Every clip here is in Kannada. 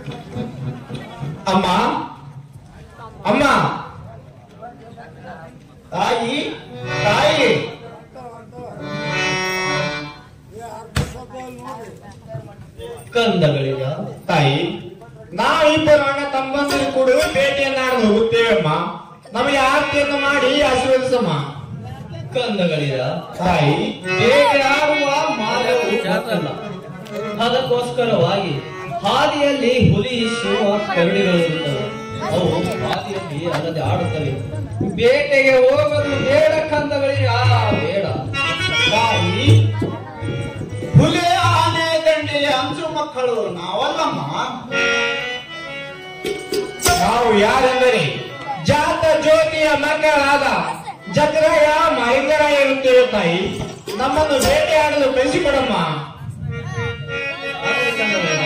ಅಮ್ಮ ಅಮ್ಮ ತಾಯಿ ತಾಯಿ ಕಂದಗಳಿಗ ತಾಯಿ ನಾವಿಬ್ಬರು ಅಣ್ಣ ತಮ್ಮಂದಿರು ಕೂಡ ಭೇಟಿಯನ್ನಾಡಲು ಹೋಗುತ್ತೇವಮ್ಮ ನಮಗೆ ಆರತಿಯನ್ನು ಮಾಡಿ ಆಶೀರ್ವದಿಸಮ್ಮ ಕಂದಗಳಿಗ ತಾಯಿ ಬೇಟೆಯಾಡುವ ಮಾರ್ಗವು ಸಾಕಲ್ಲ ಅದಕ್ಕೋಸ್ಕರವಾಗಿ ಹಾದಿಯಲ್ಲಿ ಹುಲಿ ಸಿಂಹ ಕರಡಿಗಳು ಇರುತ್ತವೆ ಅವು ಹಾದಿಯಲ್ಲಿ ಅಲ್ಲದೆ ಆಡುತ್ತವೆ ಬೇಟೆಗೆ ಹೋಗಲು ಬೇಡ ಕಂದಗಳಿಗ ಬೇಡ ತಾಯಿ ಹುಲಿ ಆನೆ ದಂಡೆಯ ಅಂಚು ಮಕ್ಕಳು ನಾವಲ್ಲಮ್ಮ ನಾವು ಯಾರೆಂದರೆ ಜಾತ ಜ್ಯೋತಿಯ ಮಕ್ಕಳಾದ ಜಗ್ರಾಯ ಮೈಂದರಾಯ ಇರುತ್ತೇವೆ ತಾಯಿ ನಮ್ಮನ್ನು ಬೇಟೆಯಾಡಲು ಕಳಿಸಿಕೊಡಮ್ಮ ಆಗಲಿ ಕಂದಗಳಿಗ.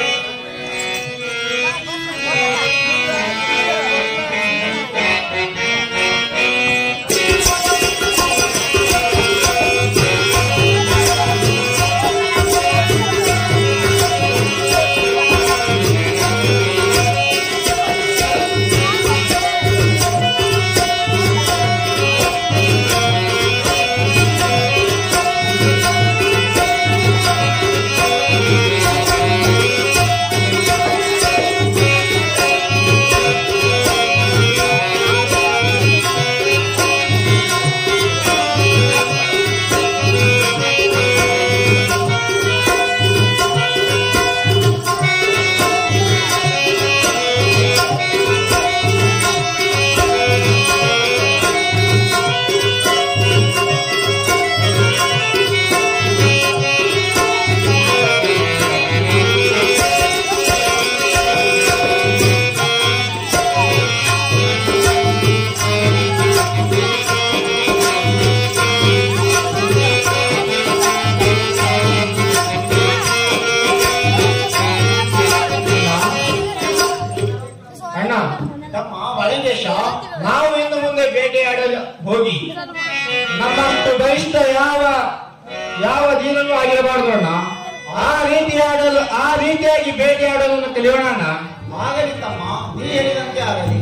ಅಣ್ಣ ತಮ್ಮ ಬಳಿದೇಶ ನಾವು ಇನ್ನು ಮುಂದೆ ಬೇಟೆಯಾಡಲು ಹೋಗಿ ನಮ್ಮಷ್ಟು ಬಲಿಷ್ಠ ಯಾವ ಯಾವ ದೀನನೂ ಆಗಿರಬಾರ್ದು ಅಣ್ಣ ಆ ರೀತಿ ಆಡಲು ಆ ರೀತಿಯಾಗಿ ಬೇಟೆಯಾಡಲು ಕಲಿಯೋಣ ಅಣ್ಣ ಆಗಲಿ ತಮ್ಮ ನೀ ಹೇಳಿದಂತೆ ಆಗಲಿ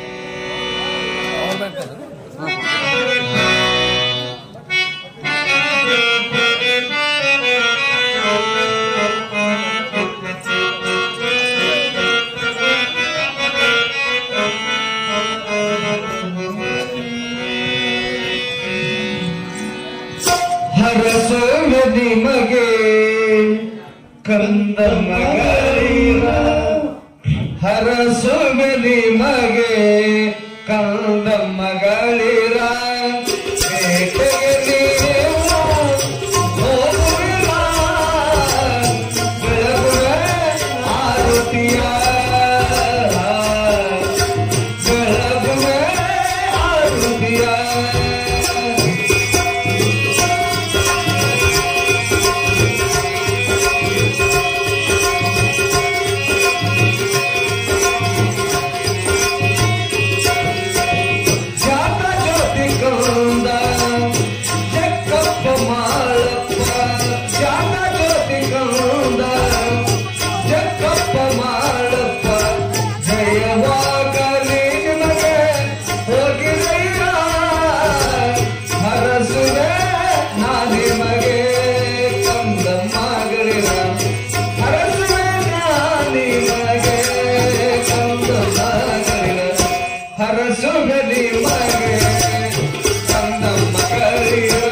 ಹರಸಗದಿ ಮಗೆ ಕಂದ ಮಗಳಿರ ಹರಸುಗದಿ ಮಗೆ ಕಂದ ಮಗಳಿರ ಬೇಟೆಗೆ ನೀವು ಹೋಗುವಿರ. ಬೆಳಗುವೆ ಆರುತಿಯ ಬೆಳಗುವೆ ಆರುತಿಯ ಜಾತ ಜ್ಯೋತಿ ಕಂದ ಜಕ್ಕಪ್ಪ ಮಾಳಪ್ಪ ಜಾತ ಜ್ಯೋತಿ ಕಂದ ಜಕ್ಕಪ್ಪ ಮಾಳಪ್ಪ ಜಯವಾಗಲಿ ನಿಮಗೆ ಹೋಗಿರಯ್ಯ ಹರಸುವೆ ನಾ ನಿಮಗೆ ಕಂದ ಮಗಳಿರ ಹರಸುವೆ ನಾ ನಿಮಗೆ ಕಂದ ಮಗಳಿರ ಹರಸುಗಲಿ ಮಗೆ ಕಂದ ಮಗಳಿರ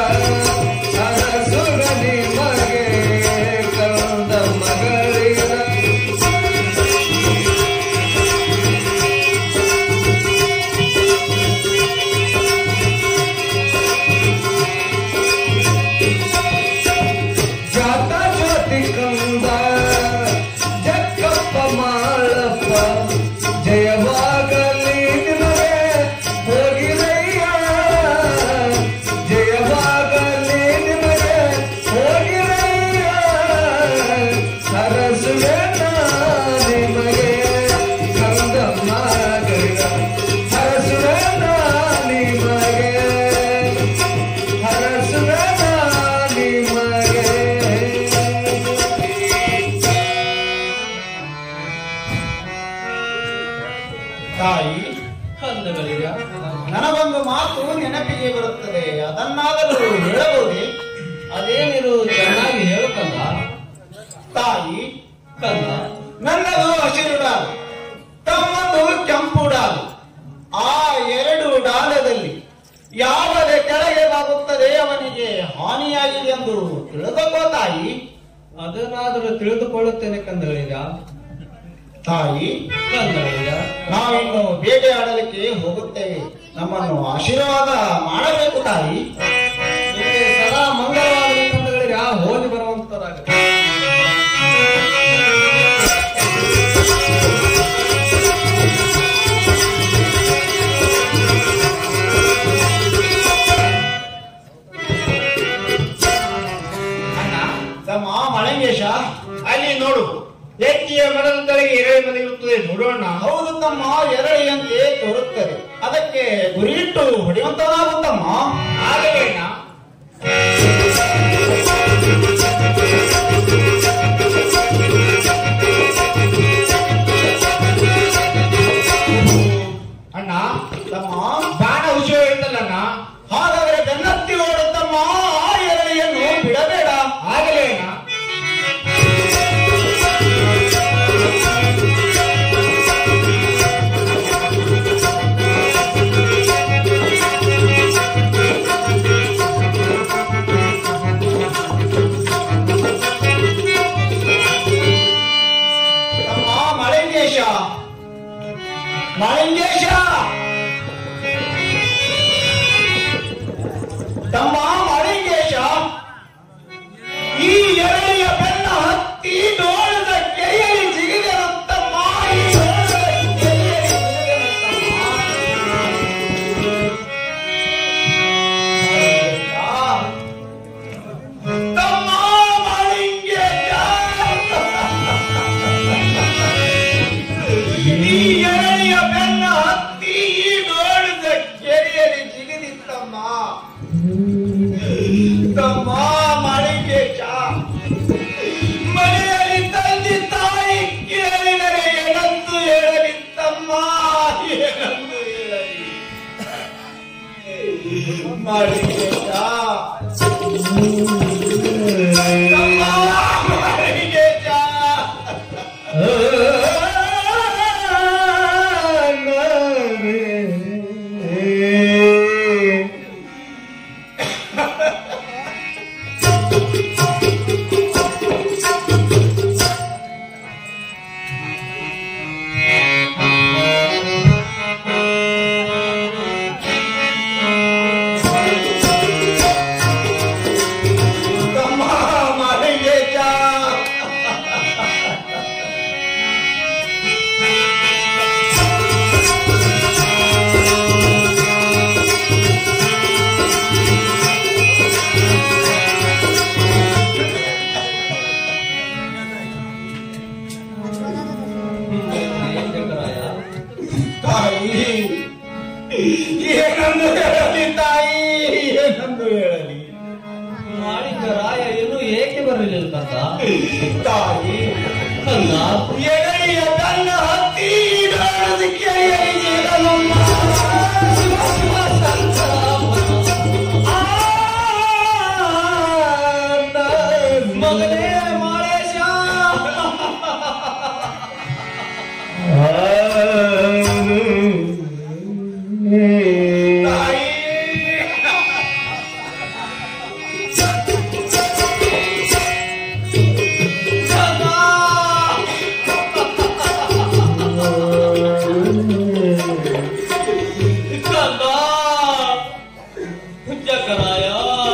ಹರಸುಗಲಿ ಮಗೆ ಕಂದ ಮಗಳಿರ ತಾಯಿ ಕಂದಗಳಿಗ ನನಗೊಂದು ಮಾತು ನೆನಪಿಗೆ ಬರುತ್ತದೆ ಅದನ್ನಾದರೂ ಹೇಳಬಹುದೇ ಅದೇನಿರು ಚೆನ್ನಾಗಿ ಹೇಳುಕಂದ ತಾಯಿ ಕಂದ ನನ್ನದು ಹಸಿರು ಡಾಲ್ ತಮ್ಮದು ಕೆಂಪು ಡಾಲ್ ಆ ಎರಡು ಡಾಲದಲ್ಲಿ ಯಾವದ ಕೆಳಗೆ ಬಾಗುತ್ತದೆ ಅವನಿಗೆ ಹಾನಿಯಾಗಿದೆ ಎಂದು ತಿಳಿದುಕೋ ತಾಯಿ ಅದನ್ನಾದರೂ ತಿಳಿದುಕೊಳ್ಳುತ್ತೇನೆ ಕಂದಗಳಿಗ ತಾಯಿ ಕಂದಗಳಿಗ ನಾವಿನ್ನು ಬೇಟೆಯಾಡಲಿಕ್ಕೆ ಹೋಗುತ್ತೇವೆ ನಮ್ಮನ್ನು ಆಶೀರ್ವಾದ ಮಾಡಬೇಕು ತಾಯಿ ನಿಮಗೆ ಸದಾ ಮಂಗಳವಾಗಲಿ ಕಂದಗಳಿಗ ಹೋಗಿ ಬರುವಂತರಾಗುತ್ತೆ ಅಣ್ಣ ತಮ್ಮ ಮಳಂಗೇಶ ಅಲ್ಲಿ ನೋಡು ಎತ್ತಿಯ ಮರದ ತಲೆಗೆ ಎರಳೆ ಮಲಗಿರುತ್ತದೆ ನೋಡೋಣ ಹೌದು ತಮ್ಮ ಎರಳೆಯಂತೆ ತೋರುತ್ತದೆ ಅದಕ್ಕೆ ಗುರಿಯಿಟ್ಟು ಹೊಡೆಯುವಂತದಾಗುತ್ತಮ್ಮ ಆಗಲೇ ಅಣ್ಣ ಅಣ್ಣ ತಮ್ಮ ಬಾಣ ಹುಷಾರು ಇರ್ತಲ್ಲಣ್ಣ ಹಾಗಾದ್ರೆ ಬೆನ್ನತ್ತಿ ಓಡುತ್ತಮ್ಮ ಆ ಎರಳೆಯನ್ನು ಬಿಡಬೇಡ ಆಗಲೇ ಅಣ್ಣ ತಮ್ಮ ಮಳೆಂಗೇಶ ಮಳೆಂಗೇಶ ತಮ್ಮ ಮಳೆಂಗೇಶ ಈ ಎರಳೆಯ ಬೆನ್ನ ಹತ್ತಿ ಡೋಳದ ಕೆರೆಯಲ್ಲಿ ಜಿಗಿದರುತ್ತಮ್ಮ ಈ ಡೋಳದ ಕೆರೆಯಲ್ಲಿ ಜಿಗಿದರುತ್ತಮ್ಮ. ಮಳೆಂಗೇಶ, ತಮ್ಮ ಮಳೆಂಗೇಶ ಈ ಎಳೆಯ ಬೆನ್ನ ಹತ್ತಿ ಈ ನೋಡಿದ ಕೆರೆಯಲ್ಲಿ ಜಿಗಿದಿತ್ತಮ್ಮ ತಮ್ಮ ಮಳಿಗೆಶ ಮನೆಯಲ್ಲಿ ತಂದೆ ತಾಯಿ ಕೇಳಿದರೆ ಏನಂದು ಹೇಳಲಿತ್ತಮ್ಮ ಏನಂದು ಹೇಳಲಿ ಮಳಿಗೆಶ ತಮ್ಮ ಮಳಿಗೆಶ ತಮ್ಮ ಮಳಿಗೆಶ ಶಂಕರಾಯ ತಾಯಿ ಏನಂದು ಹೇಳಲಿ ತಾಯಿ ಏನಂದು ಹೇಳಲಿ ಮಾಳಿಕ ರಾಯ ಇನ್ನೂ ಏಕೆ ಬರಲಿಲ್ಲ ಕಂದ ತಾಯಿ ಕಂದ ಎಡೆಯ ತನ್ನ ಹತ್ತಿ ಇಡೋದಕ್ಕೆ ಎಳೆದಿರಲಮ್ಮ. ಆ, ಮಗನೇ ಮಾಳೇಶ ಕಂದ ಹುಚ್ಚಕರಾಯ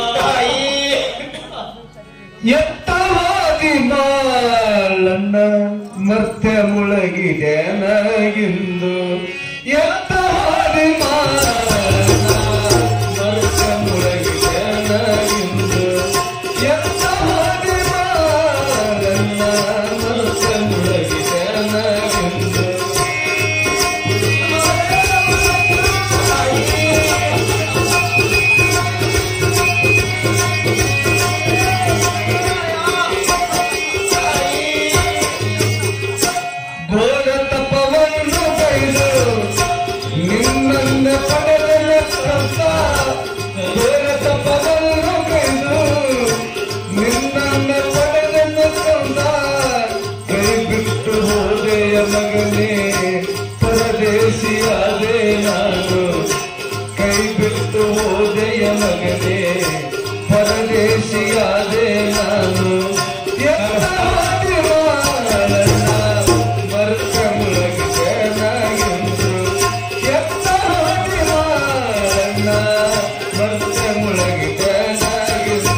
ಎತ್ತವಾಗಿ ಬಾಳಣ್ಣ ಮತ್ತೆ ಮುಳಗಿದೆ ನಗಿಂದು ಎತ್ತವಾಗಿ ಬಾಳಣ್ಣ ಮತ್ತೆ ಮುಳಗಿದೆ ನಗಿಂದು ಎತ್ತವಾಗಿ ಬಾಳಣ್ಣ ಮತ್ತೆ ಮುಳಗಿದೆ ನಗಿಂದು ಘೋರ ತಪವನ್ನು ಕೈದು ಕಂದ ಬೇರೆ ತಪ್ಪವನ್ನು ಕೈದು ನಿನ್ನನ್ನು ಪಡೆದೆನ್ನು ಕಂದ ಕೈ ಬಿಟ್ಟು ಹೋದೆಯ ಮಗನೇ ಪರದೇಶಿಯಾದೆ ನಾನು ಕೈ ಬಿಟ್ಟು ಹೋದೆಯ ಮಗನೇ ಪರದೇಶಿಯಾದೆ ನಾನು ಎತ್ತ ಹೋದೆ ಬಾಳಣ್ಣ, ಮರ್ತ ಮುಳಗಿದೆ ನಾಗೆಂದು. ಎತ್ತ ಹೋದೆ ಬಾಳಣ್ಣ, ಮರ್ತ ಮುಳಗಿದೆ ನಾಗೆಂದು.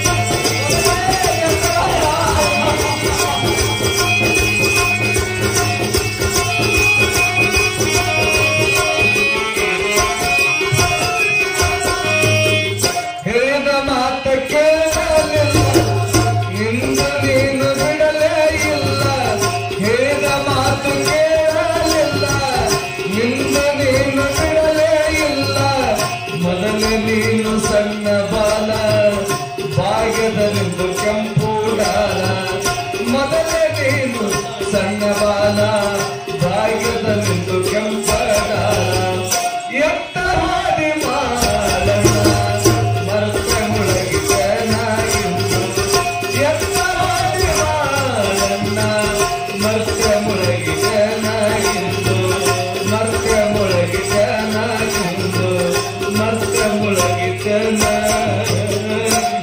ಹೇಳಿದ ಮಾತ ಕೇಳಲಿಲ್ಲ ನಿಂದ ನೀನು ಬಿಡಲೇ ಇಲ್ಲ ಹೇಳಿದ ಮಾತು ಕೇಳಲಿಲ್ಲ ನಿಂದ ನೀನು ಬಿಡಲೇ ಇಲ್ಲ ಮೊದಲೇ ನೀನು ಸಣ್ಣ ಬಾಲ ಭಾಗ್ಯದಲ್ಲಿಂದು ಕೆಂಪು ಡಾಲ ಮೊದಲೇ ನೀನು ಸಣ್ಣ ಬಾಲ ಭಾಗ್ಯದಲ್ಲಿಂದು ಕೆಂಪ ಡಾಲ ಎತ್ತ ಹಾಡಿ ಮಾಲಣ್ಣ ಮರ್ತ ಮುಳಗಿದ ನಾಯಿಂದು ಎತ್ತ ಹಾಡಿ ಮಾಲಣ್ಣ ಮರ್ತ ಮುಳಗಿದ ನಾಯಿಂದು ಮರ್ತ ಮುಳಗಿದ ನಾಯಿಂದು ಮರ್ತ ಮುಳಗಿದ ನಾಯಿಂದು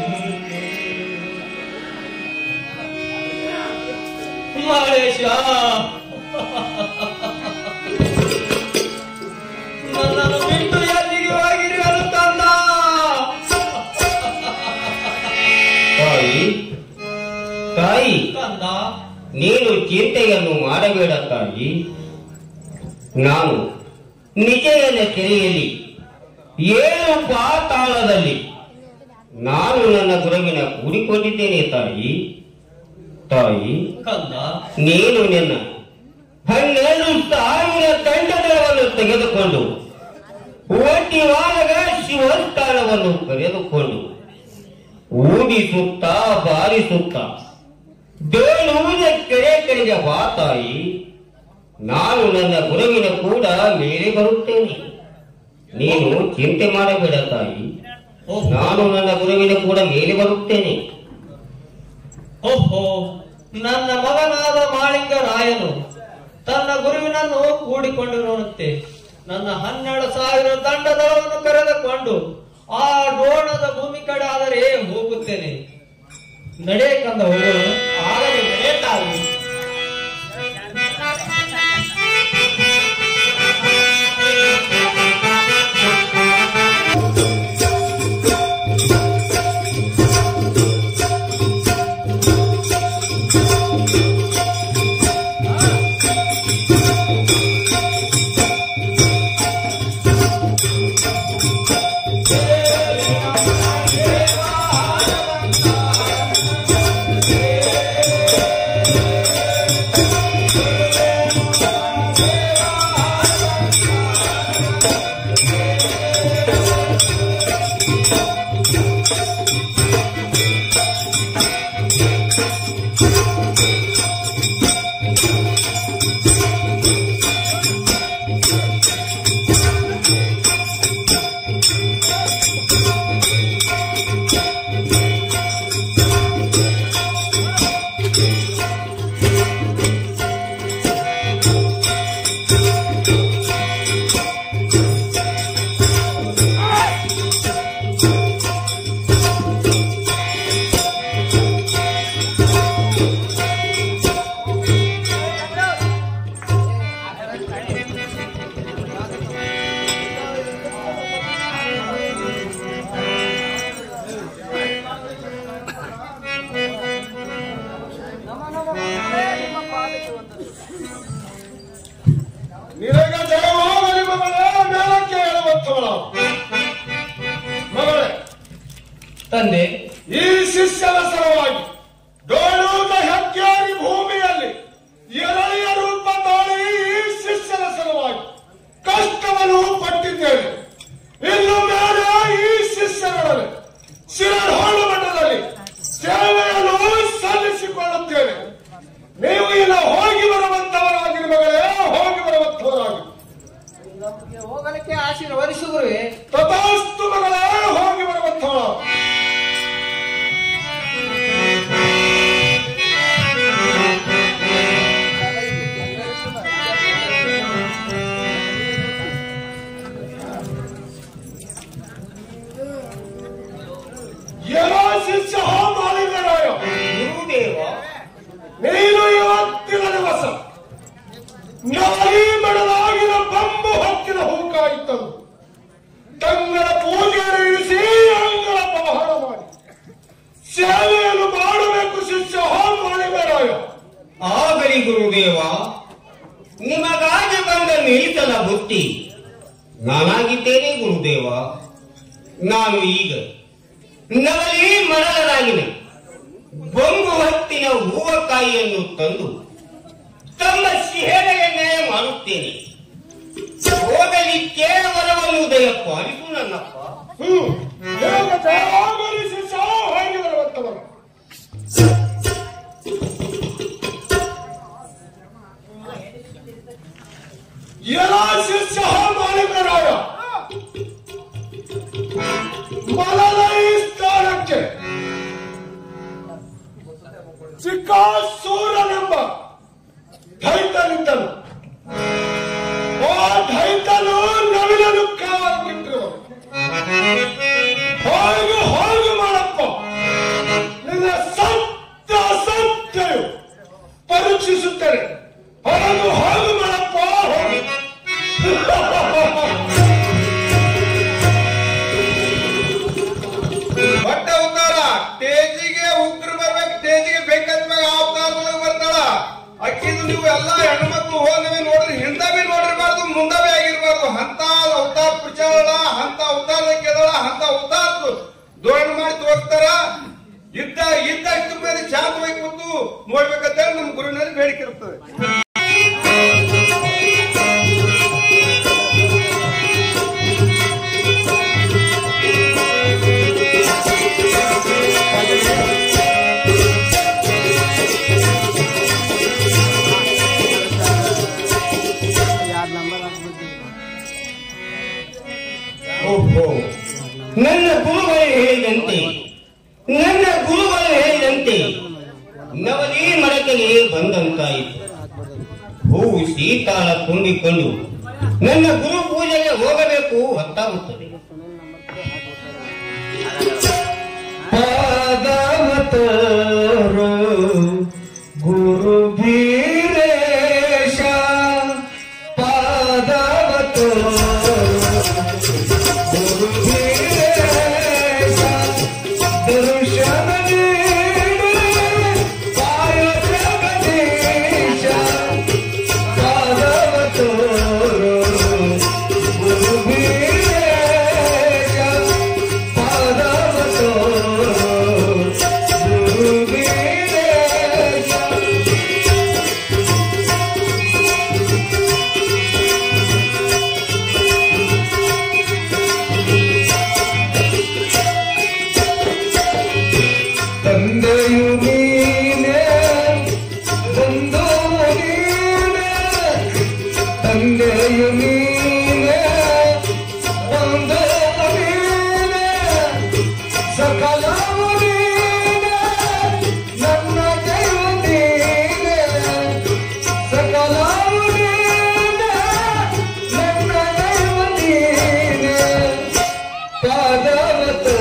ಮಾಳೇಶ ನನ್ನನ್ನು ಬಿಟ್ಟು ಎಲ್ಲಿಗೆ ಹೋಗಿರುವರು ಕಂದ ತಾಯಿ ತಾಯಿ ಕಂದ ನೀನು ಚಿಂತೆಯನ್ನು ಮಾಡಬೇಡ ತಾಯಿ ನಾನು ನಿಜಯನ ಕೆರೆಯಲ್ಲಿ ಏಳು ಪಾತಾಳದಲ್ಲಿ ನಾನು ನನ್ನ ಗುರುವಿನ ಕೂಡಿಕೊಂಡಿದ್ದೇನೆ ತಾಯಿ ತಾಯಿ ಕಂದ ನೀನು ನಿನ್ನ ಹನ್ನೆರಡು ಸಾವಿರ ದಂಡದಳವನ್ನು ತೆಗೆದುಕೊಂಡು ಒಟ್ಟಿ ವಾರಗ ಶಿವಸ್ಥಾನವನ್ನು ಕರೆದುಕೊಂಡು ಊಡಿಸುತ್ತಾ ಬಾರಿಸುತ್ತಾ ಬೇಳುವುದ ಕೆರೆ ಕಡೆಗೆ ಬಾ ತಾಯಿ ನಾನು ನನ್ನ ಗುರುವಿನ ಕೂಡ ಮೇಲೆ ಬರುತ್ತೇನೆ ನೀನು ಚಿಂತೆ ಮಾಡಬೇಡ ತಾಯಿ ಓಹೋ ನಾನು ನನ್ನ ಗುರುವಿನ ಕೂಡ ಮೇಲೆ ಬರುತ್ತೇನೆ ಓಹೋ ನನ್ನ ಮಗನಾದ ಮಾಳಿಂಗ ರಾಯನು ತನ್ನ ಗುರುವಿನನ್ನು ಕೂಡಿಕೊಂಡಿರುವಂತೆ ನನ್ನ ಹನ್ನೆರಡು ಸಾವಿರ ದಂಡದಳವನ್ನು ಕರೆದುಕೊಂಡು ಆ ಡೋಣದ ಭೂಮಿ ಕಡೆ ಆದರೆ ಹೋಗುತ್ತೇನೆ ನಡೆ ಕಂದ ಹೋಗೋಣ ಆಗಲೇ ನಡೆಯುತ್ತಾವೆ ನಿನಗೆ ಜಯವಾಗಲಿ ಮಗಳೇ ಮೇಲಕ್ಕೆ ಹೇಳುವಂತವಳ ಮಗಳೇ ತಂದೆ ಈ ಶಿಷ್ಯನ ಸಲುವಾಗಿ ಡೋಳೂಟ ಹೆಕ್ಕಾರಿ ಭೂಮಿಯಲ್ಲಿ ಎರಳೆಯ ರೂಪ ತಾಳಿ ಈ ಶಿಷ್ಯನ ಸಲುವಾಗಿ ಕಷ್ಟವನ್ನು ಪಟ್ಟಿದ್ದೇನೆ ಇನ್ನು ಮೇಲೆ ಈ ಶಿಷ್ಯನೊಡನೆ ಶಿರಹೋಳು ಮಠದಲ್ಲಿ ಸೇವೆಯನ್ನು ಸಲ್ಲಿಸಿಕೊಳ್ಳುತ್ತೇನೆ ನೀವು ಇಲ್ಲ ಹೋಗಿ ಬರುವಂತವರಾಗಿರಿ ಮಗಳೇ ಹೋಗಿ ಬರುವಂತವರಾಗಿ ನಮಗೆ ಹೋಗಲಿಕ್ಕೆ ಆಶೀರ್ವದಿಸುವುದೇ ತಥ ನಾಯಿ ಮಡಲಾಗಿನ ಬಂಬು ಹತ್ತಿರ ಹೂಕಾಯಿತನು ತಂಗಳ ಪೂಜೆ ಇರಿಸಿ ಅಂಗಳ ಪವಹಾರ ಮಾಡಿ ಸೇವೆಯನ್ನು ಮಾಡಬೇಕು ಶಿಷ್ಯ ಮಾಡಿದರಾಯ ಆಗಲಿ ಗುರುದೇವ ನಿಮಗಾಗಿ ಬಂದ ನಿಲ್ಸಲ ಬುತ್ತಿ ನಾನಾಗಿದ್ದೇನೆ ಗುರುದೇವ ನಾನು ಈಗ ನವಲಿ ಮರಳರಾಗಿನ ಬೊಂಬು ಹತ್ತಿನ ಹೂವಕಾಯಿಯನ್ನು ತಂದು ತಮ್ಮ ಸೇವೆಯನ್ನೇ ಮಾಡುತ್ತೇನೆ ಹೋಗಲಿ ಕೇವಲವನ್ನು ದಯ ಪಾಲಿಸು ನನ್ನಪ್ಪ ಹ್ಮ್ ಹೇಗೆ ಆಗಲಿ ಶಿಷ್ಯ ಹಾಗೆ ಬರುವಂತವರು ಎಲ್ಲ ಶಿಷ್ಯ ಮಾಡಿದರಾಯ ಮಲಲೈ ಸ್ಥಾನಕ್ಕೆ ಚಿಕ್ಕಾಸೂರನೆಂಬ ದೈತನಿದ್ದನು ಆ ದೈತನು ನವಿಲನು ಕಾವಾಗಿಟ್ಟರು ಹೋಗು ಹೋಗು ಮಾಡಪ್ಪ ನಿನ್ನ ಸತ್ಯ ಸತ್ಯವು ಪರೀಕ್ಷಿಸುತ್ತೇನೆ ಹೋಗು ಹೋಗು ಮಾಡಪ್ಪ ಹೋಗು ಬಟ್ಟ ಅವತಾರ ಸ್ಟೇಜಿಗೆ ಉಗ್ರ ಬರ್ಬೇಕು ಸ್ಟೇಜಿಗೆ ಬೇಕಾದ್ಮ್ಯಾಗ ಅವತಾರದೊಳಗೆ ಬರ್ತಾಳ ಅಕ್ಕಿದು ನೀವು ಎಲ್ಲಾ ಹೆಣ್ಮಕ್ಳು ಹೋದವಿ ನೋಡ್ರಿ ಹಿಂದ ಬಿ ನೋಡಿರ್ಬಾರ್ದು ಮುಂದ ಬಿ ಆಗಿರ್ಬಾರ್ದು ಅಂತ ಅವತಾರ ಪ್ರಚಾರ ಅಂತ ಅವತಾರ ಕೇಳಳ ಅಂತ ಅವತಾರ ಧೋರಣೆ ಮಾಡಿ ತೋರಿಸ್ತಾರ ಇದ್ದ ಇದ್ದಷ್ಟು ಮೇಲೆ ಶಾಂತವಾಗಿ ಕೂತು ನೋಡ್ಬೇಕಂತೇಳಿ ನಮ್ಮ ಗುರುವಿನಲ್ಲಿ ಬೇಡಿಕೆ ಇರ್ತದೆ ಓಹೋ ನನ್ನ ಗುರುಗಳು ಹೇಳಿದಂತೆ ನನ್ನ ಗುರುಗಳು ಹೇಳಿದಂತೆ ನವಲಿ ಮಡಕೆಗೆ ಬಂದಂತಾಯಿತು ಹೂವು ಶೀತಾಳ ತುಂಬಿಕೊಂಡು ನನ್ನ ಗುರು ಪೂಜೆಗೆ ಹೋಗಬೇಕು ಹೊತ್ತಾಗುತ್ತದೆ ಪಾದವತರು ಗುರು ಬೀರೇಶ ಪಾದವತರು ಗುರು ಬೀರೇಶ ದರ್ಶನ ನೀಡು ಪಾಯ ಜಗದೀಶ ಪಾದವತರು ಗುರು ಬೀರೇಶ ಪಾದವತರು ಗುರು ಬೀರೇಶ ತಂದೆಯು ನೀನೆ ಬಂದು ನೀನೆ ತಂದೆಯು ನೀನೆ ಬಂದು ನೀನೆ ಸಕಲವು ನೀನೆ ನನ್ನ ದೈವ ನೀನೆ ಸಕಲವು ನೀನೆ ನನ್ನ ದೈವ ನೀನೆ ಪಾದವತೋ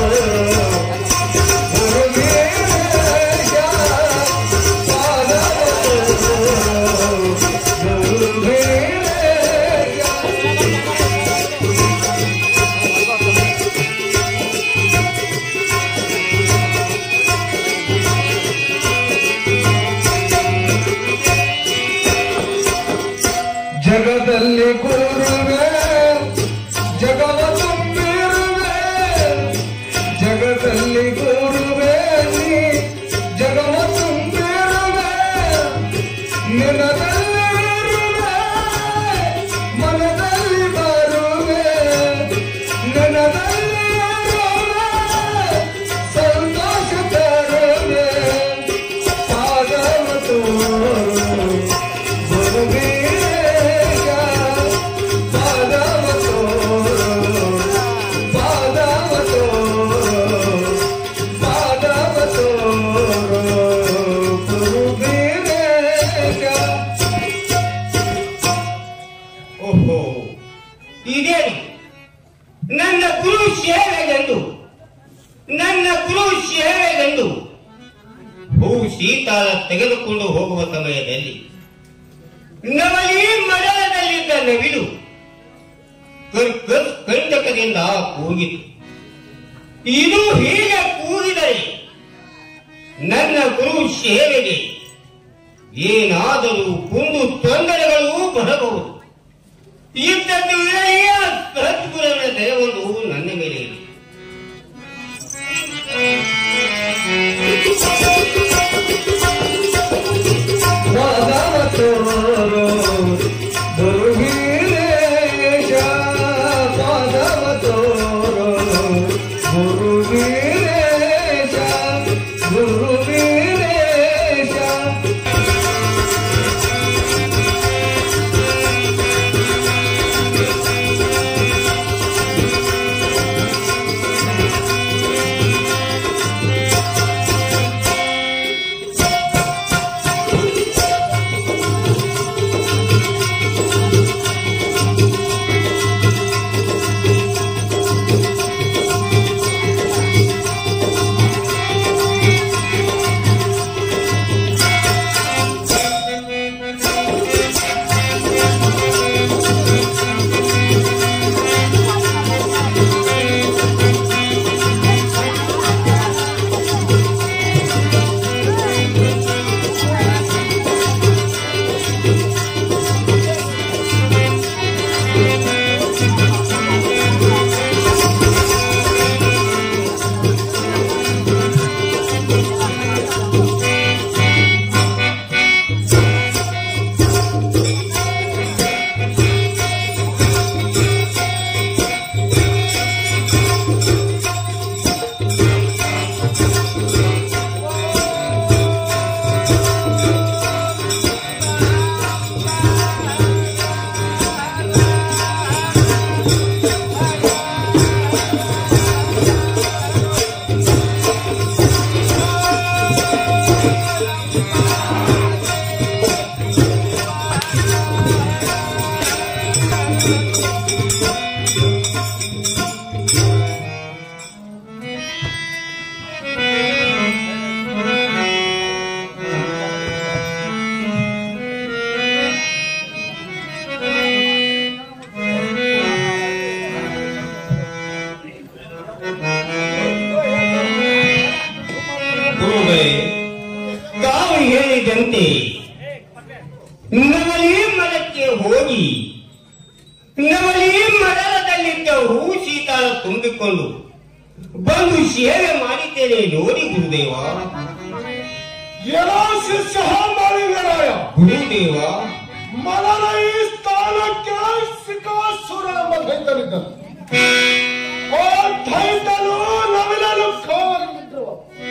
ಜಗದಲ್ಲಿ ಗುರುವೆ ಜಗವ ತುಂಬಿರುವೆ ಜಗದಲ್ಲಿ ಗುರುವೆ ನೀ ಜಗವ ತುಂಬಿರುವೆ ನಿನದಲ್ಲಿರುವೆ ಮನದಲ್ಲಿ ಬರುವೆ ನನದಲ್ಲಿರುವೆ ಸಂತೋಷ ತರುವೆ ಪಾದವ ತೋರು ಗುರುವೀಗ ಪಾದವ ತೋರು ಪಾದವ ತೋರು ಪಾದವ ತೋರು ಗುರುವೀಗ ಓಹೋ ಇದೇನು ನನ್ನ ಗುರು ಸೇವೆಗೆಂದು ನನ್ನ ಗುರು ಸೇವೆಗೆಂದು ಹೂ ಶೀತಾಳ ತೆಗೆದುಕೊಂಡು ಹೋಗುವ ಸಮಯದಲ್ಲಿ ನವಲಿ ಮಡಲದಲ್ಲಿದ್ದ ನವಿಲು ಕರ್- ಕರ್- ಕಂಟಕದಿಂದ ಕೂಗಿತು ಇದು ಹೀಗೆ ಕೂಗಿದರೆ ನನ್ನ ಗುರು ಸೇವೆಗೆ ಏನಾದರೂ ಕುಂದು ತೊಂದರೆಗಳು ಬರಬಹುದು ಇದ್ದದ್ದು ಇಳೆಯ ಸದ್ಗುರುವಿನ ದಯವೊಂದು ನನ್ನ ಮೇಲೆ ಇದೆ ಪಾದವತೋರು ಗುರುವೀರೇಶ ಪಾದವತೋರು ಗುರುವೀರೇಶ ಗುರುವೀರೇಶ ಗುರುಗಳೇ ತಾವು ಹೇಳಿದಂತೆ ನವಲಿ ಮರಕ್ಕೆ ಹೋಗಿ ನವಲಿ ಮರದಲ್ಲಿದ್ದ ಹೂ ಶೀತಾಳ ತುಂಬಿಕೊಂಡು ಬಂದು ಸೇವೆ ಮಾಡಿದ್ದೇನೆ ನೋಡಿ ಗುರುದೇವ ಏನೋ ಶಿಷ್ಯ ಮಾಡಿದರಾಯ ಗುರುದೇವ ಮನನ ಈ ಸ್ಥಾನಕ್ಕೆ ಸಿಕಾಸುರ ಎಂಬ ದೈತನಿದ್ದನು ಆ ದೈತನು ನವಿಲನು ಕಾವಲಿದ್ದರು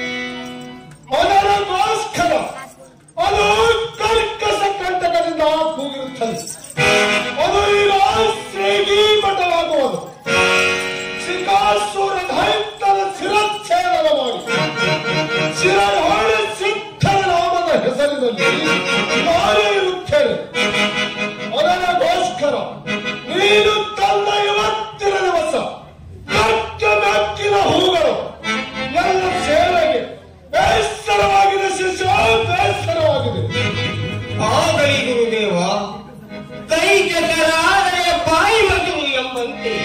ಅದರಗೋಸ್ಕರ ಅದು ಕರ್ಕಶ ಕಂಟಕದಿಂದ ಕೂಗಿರುತ್ತದೆ ಅದು ಈಗ ಶ್ರೀಗಿ ಮಠವಾಗುವುದು ಸಿಕಾಸುರ ದೈತನ ಶಿರಚ್ಛೇದನ ಮಾಡಿ ಶಿರಹೊಳೆ ಸಿದ್ಧನ ನಾಮದ ಹೆಸರಿನಲ್ಲಿ ನಾನೇ ಇರುತ್ತೇನೆ ಅದರಗೋಸ್ಕರ ನೀನು ತನ್ನ ಇವತ್ತಿನ ದಿವಸ ಕಟ್ಟ ಮೆಕ್ಕಿನ ಹೂಗಳು ಎಲ್ಲ ಸೇವೆಗೆ ಬೇಸರವಾಗಿದೆ ಶಿಷ್ಯ ಬೇಸರವಾಗಿದೆ ಆಗಲಿ ಗುರುದೇವ ಕೈ ಕೆಸರಾದರೆ ಬಾಯಿ ಮಧುರು ಎಂಬಂತೆ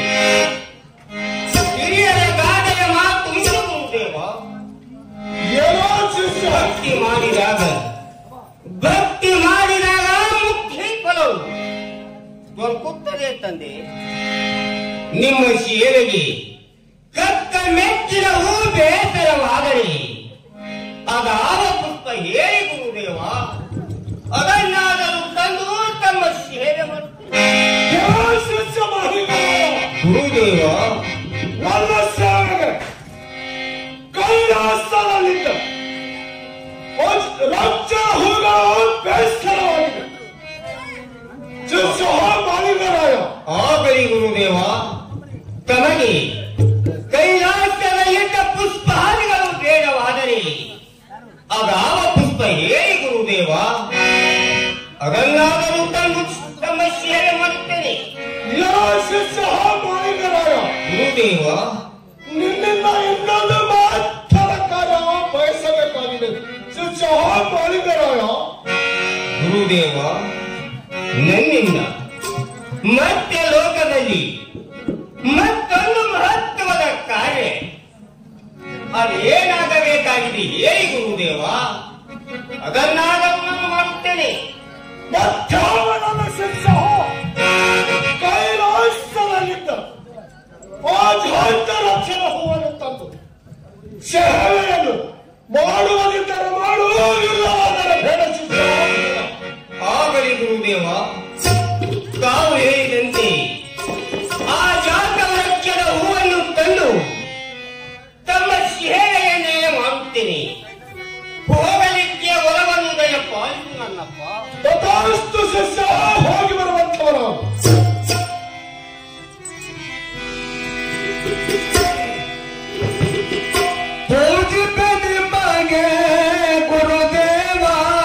ಹಿರಿಯರ ಗಾದೆಯ ಮಾತು ಇದು ಗುರುದೇವ ಏನೋ ಶಿಷ್ಯ ಭಕ್ತಿ ಮಾಡಿದಾಗ ಭಕ್ತಿ ಮಾಡಿದಾಗ ಮುಖ್ಯ ಫಲವು ದೊರಕುತ್ತದೆ ತಂದೆ ನಿಮ್ಮ ಸೇವೆಗೆ ಕಕ್ಕ ಮೆಚ್ಚಿನವು ಬೇಸರವಾಗಲಿ ಅದಾವ ಪುಷ್ಪ ಹೇಳಿ ಗುರುದೇವ ಅದನ್ನಾದರೂ ತಂದು ತಮ್ಮ ಸೇವೆ ಮಾಡುತ್ತಾರೆ ಏನೋ ಶಿಷ್ಯ ಮಾಡಿದರೋ ಗುರುದೇವ ನನ್ನ ಸೇವೆಗೆ ಕೈಲಾಸದಲ್ಲಿದ್ದ ರಾಜ್ಯ ಹೂಗಳು ಬೇಸರವಾಗಿದೆ ಶಿಷ್ಯ ಮಾಡಿದರಾಯ ಆಗಲಿ ಗುರುದೇವ ತಮಗೆ ಕೈಲಾಸದಲ್ಲಿದ್ದ ಪುಷ್ಪಾದಿಗಳು ಬೇಡವಾದರೆ ಅದಾವ ಪುಷ್ಪ ಹೇಳಿ ಗುರುದೇವ ಅದನ್ನಾದರೂ ತಂದು ತಮ್ಮ ಸೇವೆ ಮಾಡುತ್ತೇನೆ ಏನೋ ಶಿಷ್ಯ ಮಾಡಿದರಾಯ ಗುರುದೇವ ನಿನ್ನಿಂದ ಇನ್ನೊಂದು ಮಾತ್ರ ಕಾರ್ಯ ಬಯಸಬೇಕಾಗಿದೆ ಶಿಷ್ಯ ಮಾಡಿದರಾಯ ಗುರುದೇವ ನನ್ನಿಂದ ಮತ್ತೆ ಲೋಕದಲ್ಲಿ ಮತ್ತೊಂದು ಮಹತ್ವದ ಕಾರ್ಯ ಅದೇನಾಗಬೇಕಾಗಿದೆ ಹೇಳಿ ಗುರುದೇವ ಅದನ್ನಾದರೂ ನಾನು ಮಾಡುತ್ತೇನೆ ಮಧ್ಯಾಹ್ನದ ಶಿಷ್ಯ ಕೈಲಾಸದಲ್ಲಿದ್ದ ಆಧ್ಯಾತ್ಮ ರಕ್ಷಣ ಹೂವನ್ನು ತಂದು ಸೇವೆಯನ್ನು ಮಾಡುವುದಿದ್ದರೆ ಮಾಡುವುದಿಲ್ಲವಾದರೆ ಬೇಡ ಶಿಷ್ಯ ಆಗಲಿ ಗುರುದೇವ ತಾವು ಹೇಳಿದಂತೆ ಆ ಜಾತ ವೃಕ್ಷದ ಹೂವನ್ನು ತಂದು ತಮ್ಮ ಸೇವೆಯನ್ನೇ ಮಾಡುತ್ತೇನೆ ಹೋಗಲಿಕ್ಕೆ ಹೊರವನ್ನು ದಯ ಪಾಲಿಸು ನನ್ನಪ್ಪ ತಥಾಸ್ತು ಶಿಷ್ಯ ಹೋಗಿ ಬರುವಂತವನು ಪೂಜಿತ ನಿಮಗೆ ಗುರುದೇವ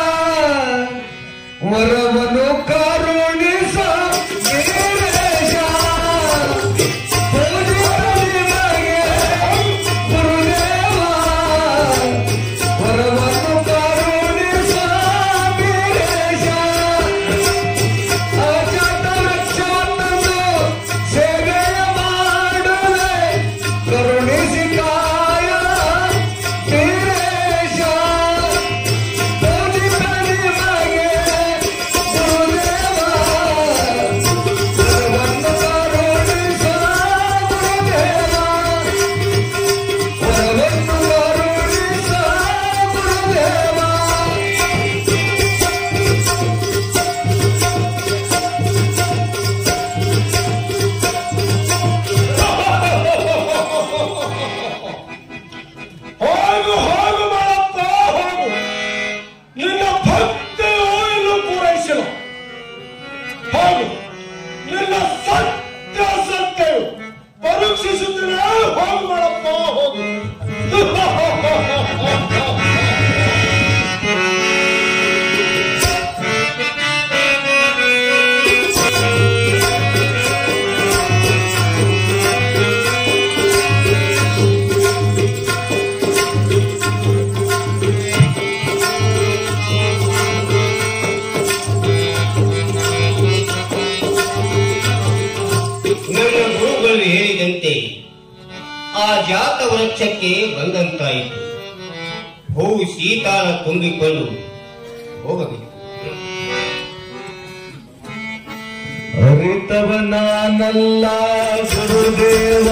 ವರವನು ಕರುಣಿಸ ವೀರೇಶ. ಪೂಜಿತ ನಿಮಗೆ ಗುರುದೇವ ವರವನು ಕರುಣಿಸ ವೀರೇಶ. ಅಜಾತ ಲಕ್ಷ್ಮಣನು ಸೇವೆಯ ಮಾಡುವೆ ಕರುಣಿಸಿ ಕಾಯ ವೀರೇಶ. ಪೂಜಿತ ನಿಮಗೆ ಗುರುದೇವ ವರವನ್ನು ಕರುಣಿಸ ಗುರುದೇವ. ವರವನ್ನು ಕರುಣಿಸ ಗುರುದೇವ. ಹೋಗು ಹೋಗು ಮಾಡಪ್ಪ ಹೋಗು ನಿನ್ನ ಭಕ್ತಿಯು ಇನ್ನು ಪೂರೈಸಲು ಹೋಗು ನಿನ್ನ ಸತ್ಯ ಸತ್ಯವು ಪರೀಕ್ಷಿಸುತ್ತಿನ ಹೋಗು ಮಾಡಪ್ಪ ಹೋಗು ನನ್ನ ಗುರುಗಳು ಹೇಳಿದಂತೆ ಆ ಜಾತ ವೃಕ್ಷಕ್ಕೆ ಬಂದಂತಾಯಿತು ಹೂವು ಶೀತಾಳ ತುಂಬಿಕೊಂಡು ಹೋಗಬೇಕು ಅರಿತವನಾನಲ್ಲ ಗುರುದೇವ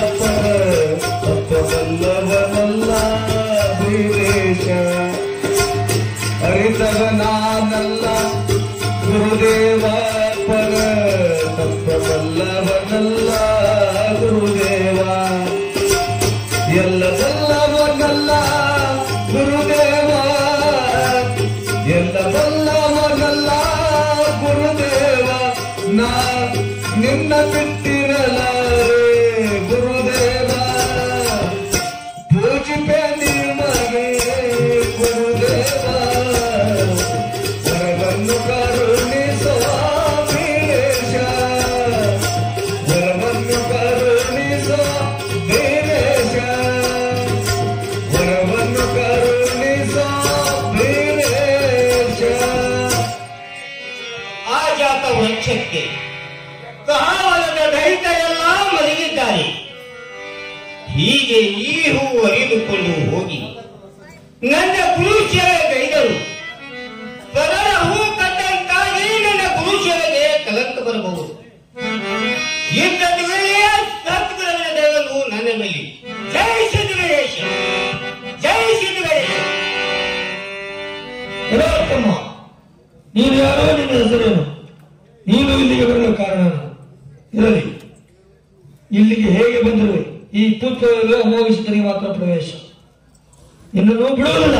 ತಪ್ಪಬಲ್ಲವನಲ್ಲ ವೀರೇಶ ಅರಿತವನಾನಲ್ಲ ಗುರುದೇವ ಪರ ತಪ್ಪಬಲ್ಲವನಲ್ಲ ಗುರುದೇವ ಎಲ್ಲವಲ್ಲವನಲ್ಲ ಗುರುದೇವ ಎಲ್ಲವಲ್ಲವನಲ್ಲ ಗುರುದೇವ ನಾ ನಿನ್ನ ಬಿಟ್ಟಿರಲಾರೆ ಗುರುದೇವ ಪೂಜಿಪೆ ನಿಮಗೆ ಗುರುದೇವ ವರವನ್ನು ಕರುಣಿಸೋ ವೀರೇಶ ವರವನ್ನು ಕರುಣಿಸೋ ವೀರೇಶ ವರವನ್ನು ಕರುಣಿಸೋ ವೀರೇಶ ಆ ಜಾತ ವೃಕ್ಷಕ್ಕೆ ಕಾವಲದ ದೈತರೆಲ್ಲ ಮಲಗಿದ್ದಾರೆ ಹೀಗೆ ಈ ಹೂವು ಅರಿದುಕೊಂಡು ಹೋಗಿ ನನ್ನ ಗುರು ಸೇವೆ ಗೈದರು ಪರರ ಹೂ ಕಟ್ಟಂತಾಗಿ ನನ್ನ ಗುರು ಸೇವೆಗೆ ಕಲಂಕ ಬರಬಹುದು ಇದ್ದದ್ದು ವೇಳೆಯ ಸತ್ಗುರುವಿನ ದೇವರು ನನ್ನ ಮೇಲೆ ಜೈ ಸಿದ್ಧಗಣೇಶ ಜೈ ಸಿದ್ಧಗಣೇಶ ತಮ್ಮ ನೀನು ಯಾರೋ ನಿನ್ನ ಹೆಸರೇನು ನೀನು ಇಲ್ಲಿಗೆ ಬರಲು ಕಾರಣ ಇರಲಿ ಇಲ್ಲಿಗೆ ಹೇಗೆ ಬಂದಿರುವೆ ಈ ಪುತ್ರರು ಅಮೋಘಿಸಿದರಿಗೆ ಮಾತ್ರ ಪ್ರವೇಶ ನಿನ್ನನ್ನು ಬಿಡುವುದಿಲ್ಲ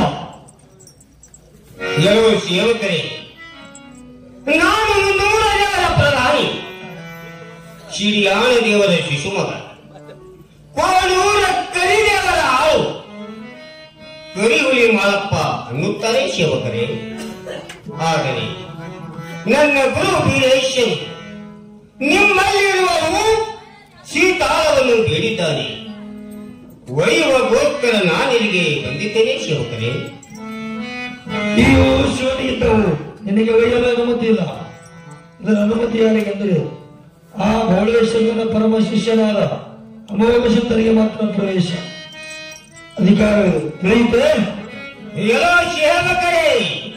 ಎಲ್ಲೋ ಸೇವಕರೇ ನಾನು ನೂರ ಜನರ ಪ್ರಧಾನಿ ಶಿರಿಯಾಣ ದೇವರ ಶಿಶುಮಗ ಕೋಣೂರ ಕರಿದೇವರ ಆಳು ಕರಿಹುಳಿ ಮಾಳಪ್ಪ ಅನ್ನುತ್ತಾರೆ ಸೇವಕರೇ ಆದರೆ ನನ್ನ ಗುರು ವೀರೇಶನ್ ನಿಮ್ಮಲ್ಲಿರುವ ಹೂ ಸೀತಾಳವನ್ನು ಬೇಡಿದ್ದಾನೆ ಒಯ್ಯುವಗೋಸ್ಕರ ನಾನಿಲ್ಲಿಗೆ ಬಂದಿದ್ದೇನೆ ಸೇವಕರೇ ಈ ಶಿವನಿಗಿದ್ದವು ನಿನಗೆ ಒಯ್ಯಲು ಅನುಮತಿ ಇಲ್ಲ ಇದರ ಅನುಮತಿ ಯಾರಿಗೆಂದರೆ ಆ ಭೋಳೇಶ್ವರನ ಪರಮ ಶಿಷ್ಯನಾದ ಅಮೋಘ ಸಿದ್ಧರಿಗೆ ಮಾತ್ರ ಪ್ರವೇಶ ಅಧಿಕಾರವಿದೆ ತಿಳಿಯುತ್ತೆ ಎಲ್ಲೋ ಸೇವಕರೇ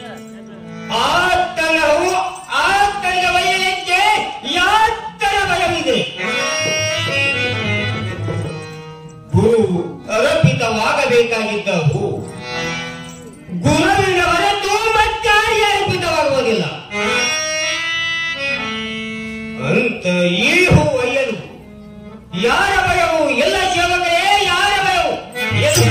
ಆತನವು ಆತನ ವಯಸ್ಸಿಗೆ ಯಾತರ ಬಲವಿದೆ ಗುರು ಅರ್ಪಿತವಾಗಬೇಕಾಗಿದ್ದವು ಗುರುವಿನ ಹೊರತು ಮತ್ತಾರಿಗೆ ಅರ್ಪಿತವಾಗುವುದಿಲ್ಲ ಅಂತ ಈ ಹೂ ಒಯ್ಯಲು ಯಾರ ಭಯವು ಎಲ್ಲ ಸೇವಕರೇ ಯಾರ ಭಯವು ಎಲ್ಲ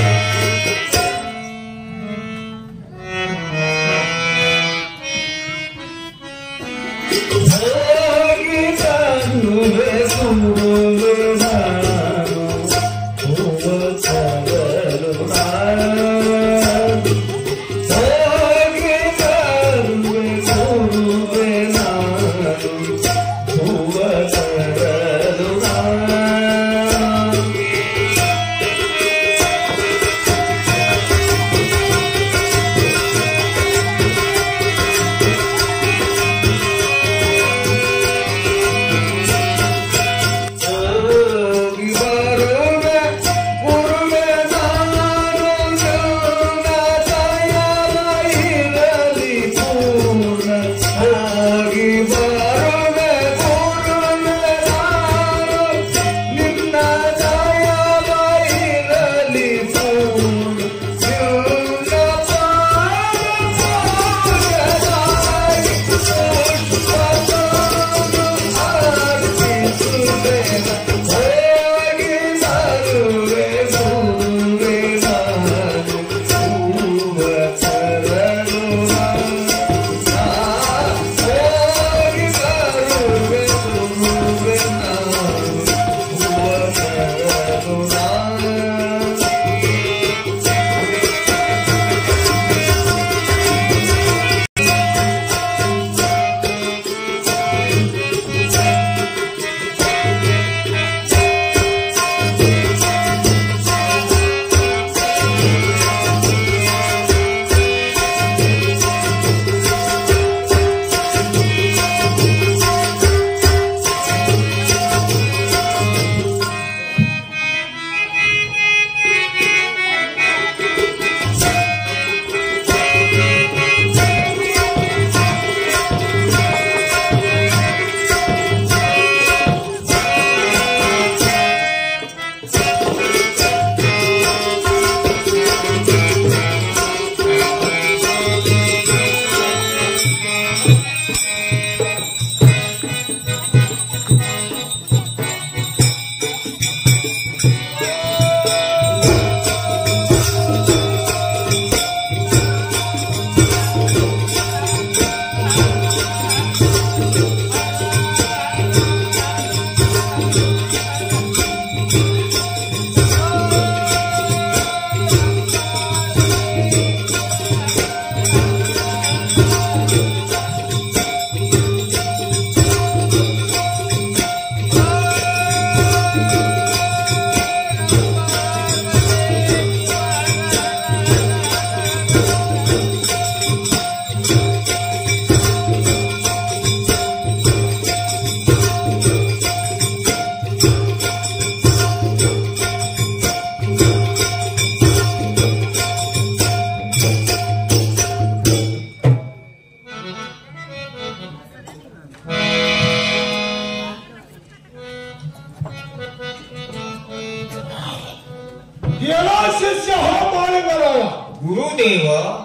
ಎಲ್ಲ ಶಿಷ್ಯ ಹೋಮಾಳಿಗರಾಯ ಗುರುದೇವ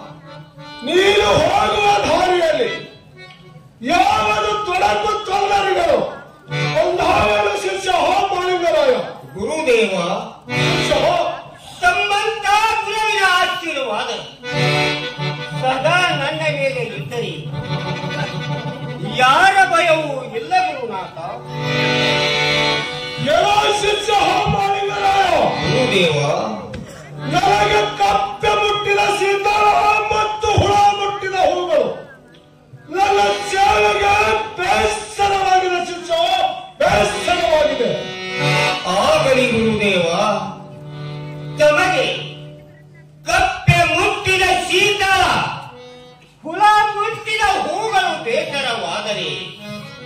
ನೀನು ಹೋಗುವ ದಾರಿಯಲ್ಲಿ ಯಾವುದು ತೊಡಕು ತೊಂದರೆಗಳು ಒಂದಾಗಲು ಶಿಷ್ಯ ಹೋಮಾಳಿಗರಾಯ ಗುರುದೇವ ಶಿಷ್ಯ ಹೋ ಸಂಬಂಧ ಗುರುವಿನ ಆಶೀರ್ವಾದ ಸದಾ ನನ್ನ ಮೇಲೆ ಇದ್ದರೆ ಯಾರ ಭಯವು ಇಲ್ಲ ಗುರುನಾಥ ಎಲ್ಲ ಶಿಷ್ಯ ಹೋಮಾಳಿಗರಾಯ ಗುರುದೇವ ನನಗೆ ಕಪ್ಪೆ ಮುಟ್ಟಿದ ಸೀತಾಳ ಮತ್ತು ಹುಳ ಮುಟ್ಟಿದ ಹೂಗಳು ನನ್ನ ಸೇವೆಗೆ ಬೇಸರವಾಗಿದೆ ಶಿಷ್ಯ ಬೇಸರವಾಗಿದೆ ಆಗಲಿ ಗುರುದೇವ ತಮಗೆ ಕಪ್ಪೆ ಮುಟ್ಟಿದ ಶೀತಲ ಹುಳ ಮುಟ್ಟಿದ ಹೂಗಳು ಬೇಸರವಾದರೆ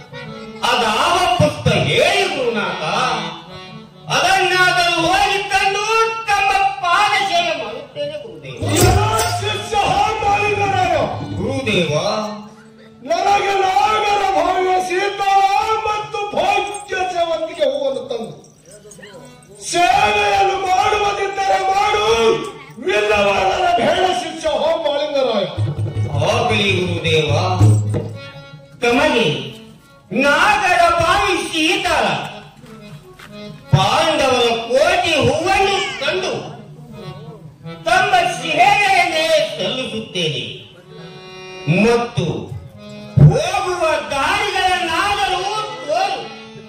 ಅದಾವ ಪುಸ್ತಕ ಹೇಳಿ ಗುರುನಾಥ ಅದನ್ನಾದರೂ ಹೋಗಿ ತಂದು ತಮ್ಮ ಪಾದ ಸೇವೆ ಮಾಡುತ್ತೇನೆ ಗುರುದೇವ ಶಿಷ್ಯ ಮಾಲಿಂಗರಾಯ ಗುರುದೇವ ನನಗೆ ನಾಗರ ಭಾವಿಯ ಸೀತಾ ಮತ್ತು ಭಾಗ್ಯ ಸೇವಂತಿಗೆ ಹೂವನ್ನು ತಂದು ಸೇವೆಯನ್ನು ಮಾಡುವುದಿದ್ದರೆ ಮಾಡು ವಿಲ್ಲವಾದರ ಬೇಡ ಶಿಷ್ಯ ಹೋ ಮಾಲಿಂಗರಾಯ ಆಗಲಿ ಗುರುದೇವ ತಮಗೆ ನಾಗರ ಬಾಯಿ ಶೀತಲ ಪಾಂಡವರ ಕೋಟಿ ಹೂವನ್ನು ತಂದು ತಮ್ಮ ಸೇವೆಯನ್ನೇ ಸಲ್ಲಿಸುತ್ತೇನೆ ಮತ್ತು ಹೋಗುವ ದಾರಿಗಳನ್ನಾದರೂ ತೋರು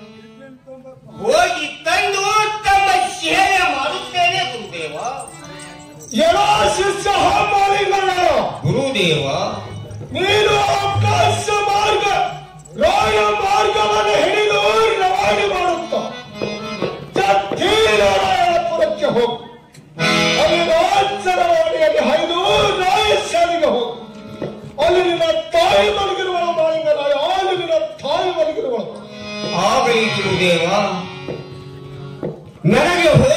ಹೋಗಿ ತಂದು ತಮ್ಮ ಸೇವೆ ಮಾಡುತ್ತೇನೆ ಗುರುದೇವ ಎಡೋ ಶಿಷ್ಯ ಹೋ ಮಾಲಿಂಗರಾಯ ಗುರುದೇವ ನೀನು ಆಕಾಶ ಮಾರ್ಗ ರಾಯ ಮಾರ್ಗವನ್ನು ಹಿಡಿದು ರವಾನೆ ಮಾಡುತ್ತ ಜತ್ತೀರಾಯಣಪುರಕ್ಕೆ ಹೋಗು ಅಲ್ಲಿ ರಾಜ್ಯರವಾಣಿಯಲ್ಲಿ ಹೈದು ರಾಯಶಾಲೆಗೆ ಹೋಗು ಅಲ್ಲಿ ನಿನ್ನ ತಾಯಿ ಮಲಗಿರುವಳು ಮಾಲಿಂಗರಾಯ ಅಲ್ಲಿ ನಿನ್ನ ತಾಯಿ ಮಲಗಿರುವಳು ಆಗಲಿ ಗುರುದೇವ ನನಗೆ